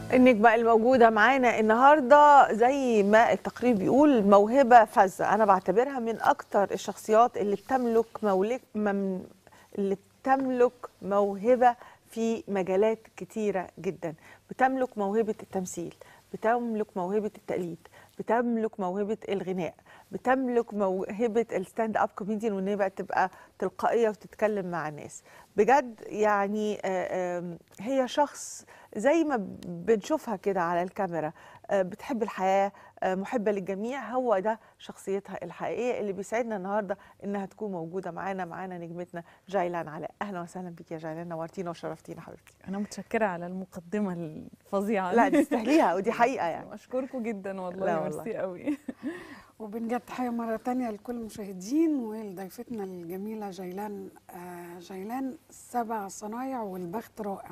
النجمة الموجودة معانا النهاردة زي ما التقرير بيقول موهبة فذة أنا بعتبرها من أكتر الشخصيات اللي بتملك مولك مم اللي بتملك موهبة في مجالات كتيرة جدا بتملك موهبة التمثيل بتملك موهبة التقليد بتملك موهبة الغناء بتملك موهبة الستاند اب كوميديان وان هي بقى تبقى تلقائية وتتكلم مع الناس بجد يعني آه، آم، هي شخص زي ما بنشوفها كده على الكاميرا آه، بتحب الحياة آه، محبة للجميع هو ده شخصيتها الحقيقية اللي بيسعدنا النهاردة إنها تكون موجودة معانا معانا نجمتنا جايلان علاء أهلا وسهلا بك يا جايلان نورتينا وشرفتينا حبيبتي انا متشكره على المقدمه الفظيعه لا تستاهليها ودي حقيقة يعني اشكركم جدا لا والله والله. ميرسي قوي وبنجد تحية مرة تانية لكل المشاهدين ولضيفتنا الجميلة جيلان آه جيلان سبع صنايع والبخت رائع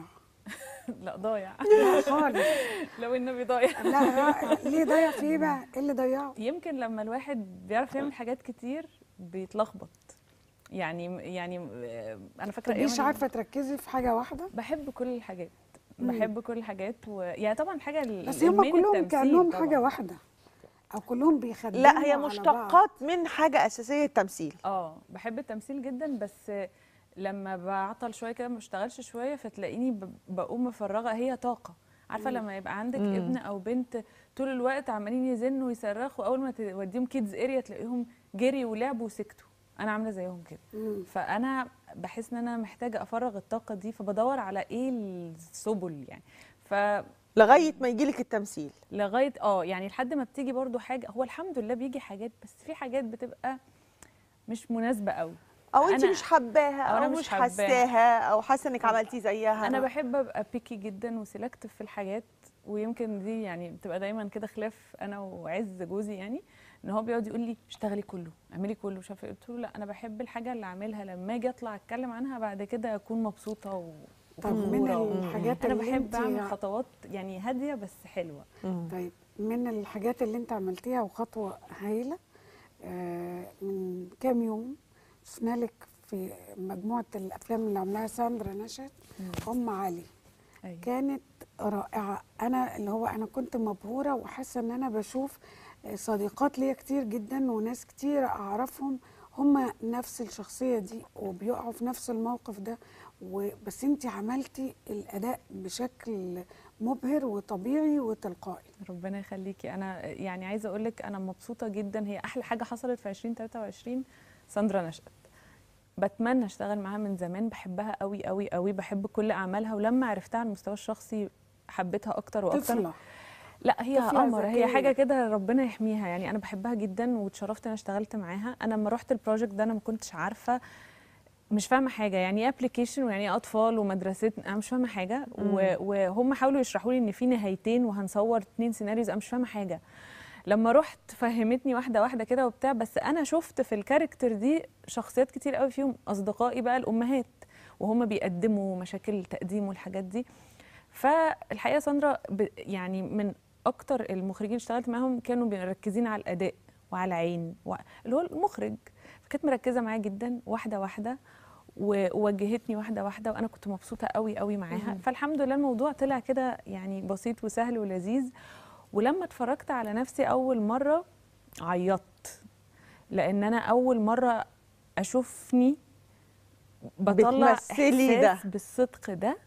لا ضايع لا خالص لو النبي ضايع لا رائع ليه ضيع في ايه بقى؟ ايه اللي ضيعه؟ يمكن لما الواحد بيعرف يعمل حاجات كتير بيتلخبط يعني يعني آه، انا فاكره أيام مش ال- عارفة تركزي في حاجة واحدة بحب كل الحاجات مم. بحب كل الحاجات و... يعني طبعا حاجه ال- بس هم المين كلهم التمثيل كأنهم طبعاً. حاجة واحدة أو كلهم بيخدموا لا هي على بعض. مشتقات من حاجة أساسية التمثيل اه بحب التمثيل جدا بس لما بعطل شويه كده ما بشتغلش شويه فتلاقيني ب- بقوم مفرغه هي طاقه عارفه مم. لما يبقى عندك مم. ابن او بنت طول الوقت عمالين يزنوا ويصرخوا اول ما توديهم كيدز اريا تلاقيهم جري ولعبوا وسكتوا انا عامله زيهم كده مم. فانا بحس ان انا محتاجه افرغ الطاقه دي فبدور على ايه السبل يعني ف لغاية ما يجيلك التمثيل لغايه اه يعني لحد ما بتيجي برضو حاجه هو الحمد لله بيجي حاجات بس في حاجات بتبقى مش مناسبه قوي أو أنت أنا- مش حباها أو أو, أنا مش مش حباها. حاساها أو حاسة إنك عملتي زيها انا بحب ابقى بيكي جدا وسيلكتيف في الحاجات ويمكن دي يعني بتبقى دايما كده خلاف انا وعز جوزي يعني ان هو بيقعد يقول لي اشتغلي كله اعملي كله مش عارفه إيه. قلت له لا انا بحب الحاجه اللي اعملها لما اجي اطلع اتكلم عنها بعد كده اكون مبسوطه و... طب من وفخورة و- الحاجات انا اللي بحب انت اعمل خطوات يعني هاديه بس حلوه مم. طيب من الحاجات اللي انت عملتيها وخطوة هايلة آه، من كام يوم شفنا لك في مجموعة الأفلام اللي عملها ساندرا نشأت أم علي أيوة. كانت رائعة أنا اللي هو أنا كنت مبهورة وحاسة إن أنا بشوف صديقات ليا كتير جدا وناس كتير أعرفهم هم نفس الشخصية دي وبيقعوا في نفس الموقف ده و- بس انت عملتي الأداء بشكل مبهر وطبيعي وتلقائي ربنا يخليكي انا يعني عايزه اقول لك انا مبسوطه جدا هي احلى حاجه حصلت في 2023 ساندرا نشأت بتمنى اشتغل معاها من زمان بحبها قوي قوي قوي بحب كل اعمالها ولما عرفتها على المستوى الشخصي حبيتها اكتر واكتر طفلة لا هي طفلة قمر هي ذكية. حاجه كده ربنا يحميها يعني انا بحبها جدا واتشرفت ان انا اشتغلت معاها انا لما رحت البروجكت ده انا ما كنتش عارفه مش فاهمه حاجه يعني ايه ابلكيشن ويعني ايه اطفال ومدرستنا انا مش فاهمه حاجه و- وهم حاولوا يشرحوا لي ان في نهايتين وهنصور اتنين سيناريوز انا مش فاهمه حاجه لما رحت فهمتني واحده واحده كده وبتاع بس انا شفت في الكاركتر دي شخصيات كتير قوي فيهم اصدقائي بقى الامهات وهم بيقدموا مشاكل التقديم والحاجات دي فالحقيقه ساندرا ب- يعني من اكتر المخرجين اللي اشتغلت معاهم كانوا مركزين على الاداء وعلى العين و... اللي هو المخرج فكانت مركزه معايا جدا واحده واحده و- ووجهتني واحده واحده وانا كنت مبسوطه قوي قوي معاها فالحمد لله الموضوع طلع كده يعني بسيط وسهل ولذيذ ولما اتفرجت على نفسي اول مره عيطت لان انا اول مره اشوفني بطلع بتمثلي ده. إحساس بالصدق ده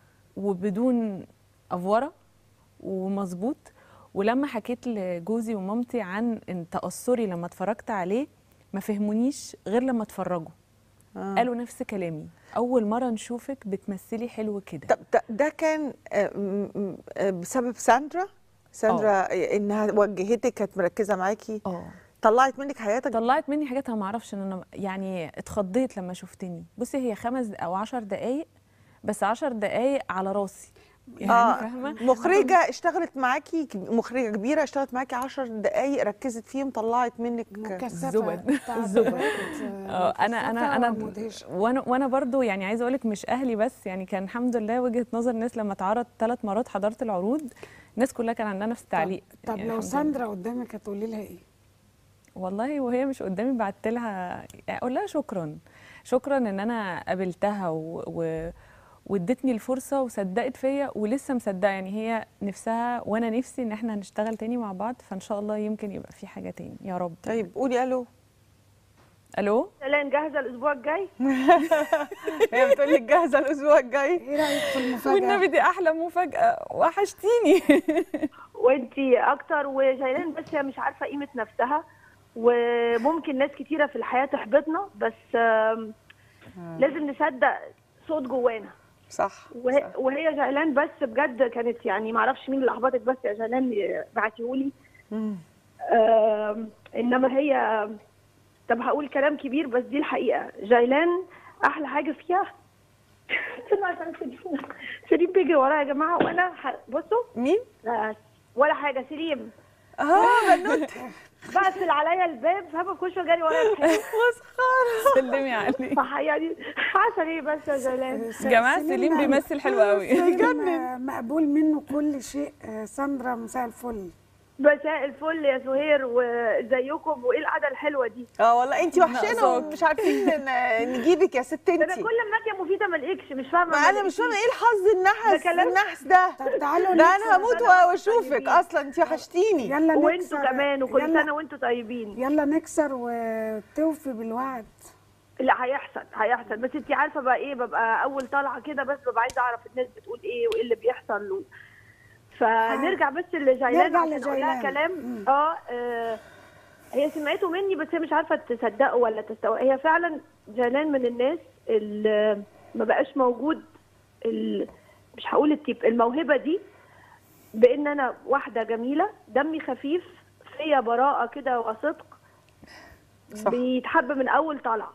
وبدون افوره ومظبوط ولما حكيت لجوزي ومامتي عن ان تاثري لما اتفرجت عليه ما فهمونيش غير لما اتفرجوا آه. قالوا نفس كلامي اول مره نشوفك بتمثلي حلو كده طب ده- ده كان آه، م- م- آه، بسبب ساندرا ساندرا انها وجهتك كانت مركزه معاكي اه طلعت منك حياتك طلعت مني حاجات انا ما اعرفش ان انا يعني اتخضيت لما شفتني بصي هي خمس او عشر دقايق بس عشر دقايق على راسي يعني اه فاهمه مخرجه اشتغلت معاكي ك- مخرجه كبيره اشتغلت معاكي 10 دقائق ركزت فيهم طلعت منك مكثفة الزبد. تعبيرات، اه انا انا انا مكثفة ومدهشة. وانا وانا برضو يعني عايزه اقول لك مش اهلي بس يعني كان الحمد لله وجهه نظر الناس لما اتعرض ثلاث مرات حضرت العروض الناس كلها كان عندها نفس التعليق طب, طب يعني لو الحمد لله. ساندرا قدامك هتقولي لها ايه؟ والله وهي مش قدامي بعت لها اقول لها شكرا شكرا ان انا قابلتها و... و... وادتني الفرصه وصدقت فيا ولسه مصدقه يعني هي نفسها وانا نفسي ان احنا هنشتغل تاني مع بعض فان شاء الله يمكن يبقى في حاجه تاني يا رب طيب قولي الو الو لان جاهزه الاسبوع الجاي هي بتقول لك جاهزه الاسبوع الجاي ايه رايك في المفاجاه والنبي دي احلى مفاجاه وحشتيني وانتي اكتر وجيلان بس هي مش عارفه قيمه نفسها وممكن ناس كتيره في الحياه تحبطنا بس آم، لازم نصدق صوت جوانا صح وهي, وهي جيلان بس بجد كانت يعني معرفش مين اللي احبطك بس يا جيلان بعتيهولي مم. آم، انما هي طب هقول كلام كبير بس دي الحقيقه جيلان احلى حاجه فيها استنى عشان سليم سليم بيجري ورايا يا جماعه وانا ح- بصوا مين؟ بس ولا حاجه سليم اه بنوت بقفل عليا الباب هبقى كل شويه جاري ورايا الحاجة. مسخره سلمي عليه فح- يعني عشان ايه بس يا جيلان يا جماعه سليم بيمثل حلو قوي سليم مقبول منه كل شيء آه، ساندرا مساء الفل مساء الفل يا سهير وازيكم وايه القعده الحلوه دي اه والله انت وحشانه ناقصاك. ومش عارفين ن- نجيبك يا ست ده انت انا كل ما اجي يا مفيده ما الاقيكش مش فاهمه ما انا مش فاهمه ايه الحظ النحس ده كلام- النحس ده طب تعالوا ده نكسر. انا هموت أنا واشوفك طيبين. اصلا انت وحشتيني يلا وانتوا نكسر كمان وكل يلا- سنه وانتوا طيبين يلا نكسر وتوفي بالوعد لا هيحصل هيحصل بس انت عارفه بقى ايه ببقى اول طالعه كده بس ببقى عايزه اعرف الناس بتقول ايه وايه اللي بيحصل و... فنرجع بس لجيلان نرجع عشان اقول لها لجيلان. كلام مم. اه آه، هي سمعته مني بس هي مش عارفه تصدقه ولا تستوعب هي فعلا جيلان من الناس اللي ما بقاش موجود ال... مش هقول التيب الموهبه دي بان انا واحده جميله دمي خفيف فيا براءه كده وصدق صح. بيتحب من اول طلعه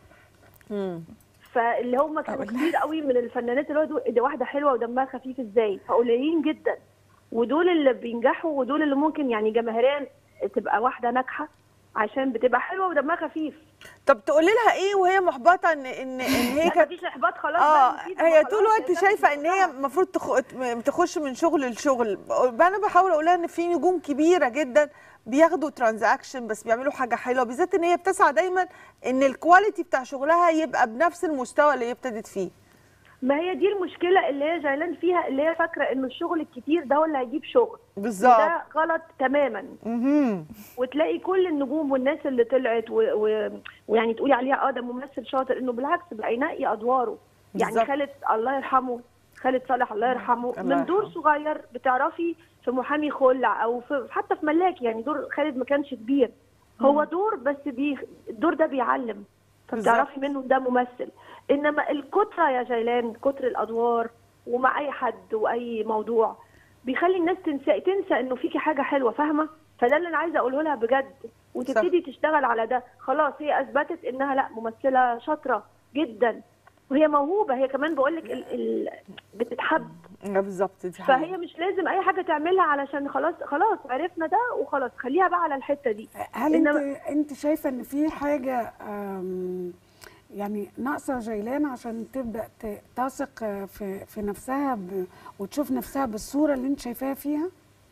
مم. فاللي هم كانوا كتير قوي من الفنانات اللي هو دول- دي واحده حلوه ودمها خفيف ازاي فقليلين جدا ودول اللي بينجحوا ودول اللي ممكن يعني جماهيريا تبقى واحده ناجحه عشان بتبقى حلوه ودمها خفيف طب تقولي لها ايه وهي محبطه ان ان ان هي لا كانت مفيش احباط خلاص اه بقى مفيد، هي ما طول خلاص الوقت يا شايفه ان هي بنتي. المفروض تخ... تخش من شغل لشغل انا بحاول اقول لها ان في نجوم كبيره جدا بياخدوا ترانزاكشن بس بيعملوا حاجه حلوه بالذات ان هي بتسعى دايما ان الكواليتي بتاع شغلها يبقى بنفس المستوى اللي هي ابتدت فيه ما هي دي المشكله اللي هي جايلان فيها اللي هي فاكره ان الشغل الكتير ده هو اللي هيجيب شغل بالظبط وده غلط تماما مهم. وتلاقي كل النجوم والناس اللي طلعت و... و... ويعني تقولي عليها اه ده ممثل شاطر انه بالعكس بقى ينقي ادواره يعني بالظبط. خالد الله يرحمه خالد صالح الله يرحمه الله من دور يرحمه. صغير بتعرفي في محامي خلع او في حتى في ملاك يعني دور خالد ما كانش كبير هو دور بس بي... الدور ده بيعلم فبتعرفي منه ده ممثل انما الكتره يا جيلان كتر الادوار ومع اي حد واي موضوع بيخلي الناس تنسى تنسى انه فيكي حاجه حلوه فاهمه فده اللي انا عايزه اقوله لها بجد وتبتدي تشتغل على ده خلاص هي اثبتت انها لا ممثله شاطره جدا وهي موهوبه هي كمان بقول لك ال... ال... بتتحب آه، بالظبط دي فهي حقيقة. مش لازم اي حاجه تعملها علشان خلاص خلاص عرفنا ده وخلاص خليها بقى على الحته دي هل انت إنما- انت شايفه ان في حاجه آم، يعني ناقصه جيلان عشان تبدا ت- تثق آه، في في نفسها ب- وتشوف نفسها بالصوره اللي انت شايفاها فيها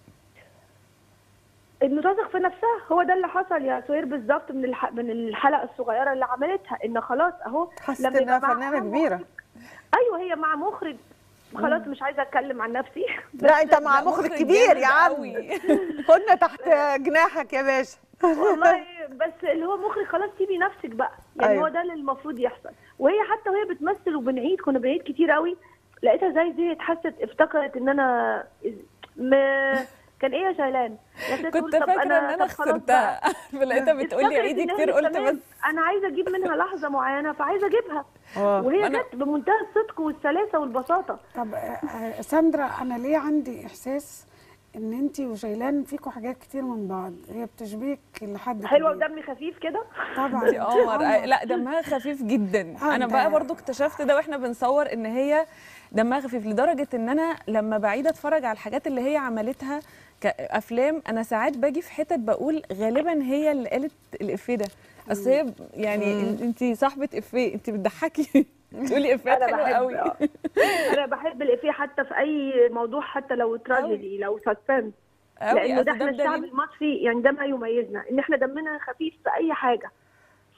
انه تثق في نفسها هو ده اللي حصل يا سهير بالظبط من الح... من الحلقه الصغيره اللي عملتها ان خلاص اهو حست لما انها يبقى معاها فنانه مخرج- كبيره ايوه هي مع مخرج خلاص مش عايزه اتكلم عن نفسي لا انت مع لا، مخرج مخرج كبير جامد يا عم قوي. خدنا تحت جناحك يا باشا والله بس اللي هو مخرج خلاص سيبي نفسك بقى يعني أيوة. هو ده اللي المفروض يحصل وهي حتى وهي بتمثل وبنعيد كنا بنعيد كتير قوي لقيتها زي زهقت حست افتكرت ان انا ما كان ايه يا شيلان يا ست تقول كنت طب فاكره ان انا طب خلاص بقى. خسرتها فلقيتها بتقول لي افتكرت عيدي إن هي كتير قلت تمام، بس انا عايزه اجيب منها لحظه معينه فعايزه اجيبها آه. وهي وأنا- جت بمنتهى الصدق والسلاسه والبساطه طب آه، آه، ساندرا انا ليه عندي احساس ان انت وجيلان فيكوا حاجات كتير من بعض هي بتشبيك لحد حلوه كبير. ودمي خفيف كده طبعا دي قمر آه، لا دمها خفيف جدا آه، انا ده- بقى برضو اكتشفت ده واحنا بنصور ان هي دمها خفيف لدرجه ان انا لما بعيد اتفرج على الحاجات اللي هي عملتها كافلام انا ساعات باجي في حتت بقول غالبا هي اللي قالت الافيه ده اصل هي يعني انت صاحبه افيه انت بتضحكي تقولي افيهات انا حلوه بحب قوي آه. انا بحب الافيه حتى في اي موضوع حتى لو تراجيدي لو سسبنس قوي لانه ده أصل احنا الشعب بدليل- المصري يعني ده ما يميزنا ان احنا دمنا خفيف في اي حاجه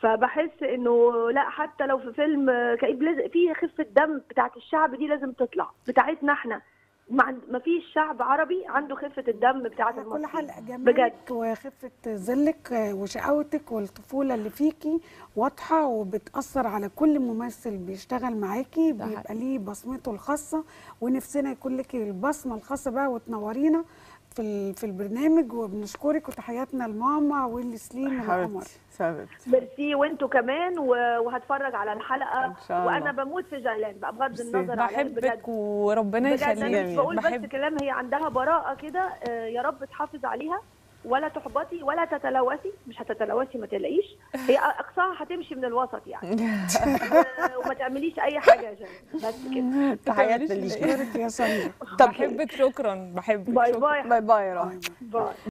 فبحس انه لا حتى لو في فيلم كئيب لازم في خفه دم بتاعت الشعب دي لازم تطلع بتاعتنا احنا ما ما فيش شعب عربي عنده خفه الدم بتاعت على كل المصريين حال بجد جمالك وخفة ظلك وشقاوتك والطفولة اللي فيكي واضحة وبتأثر على كل ممثل بيشتغل معاكي ده بيبقى حقيقي. ليه بصمته الخاصة ونفسنا يكون لك البصمة الخاصة بقى وتنورينا في ال- في البرنامج وبنشكرك وتحياتنا لماما ولسليم القمر حبيبتي حبيبتي ميرسي وانتوا كمان و- وهتفرج على الحلقه إن شاء الله. وانا بموت في جيلان بقى بغض ميرسي. النظر على بجد بحبك وربنا بجد انا يخليك مش جميل. بقول بس بحب كلام هي عندها براءه كده آه، يا رب تحافظ عليها ولا تحبطي ولا تتلوثي مش هتتلوثي ما تقلقيش هي اقصاها هتمشي من الوسط يعني آه، وما تعمليش اي حاجه يا جنى بس كده تحياتنا تعمليش ليكي اشكرك يا سمير طب بحبك شكرا بحبك باي شكرا باي باي باي يا رحمة باي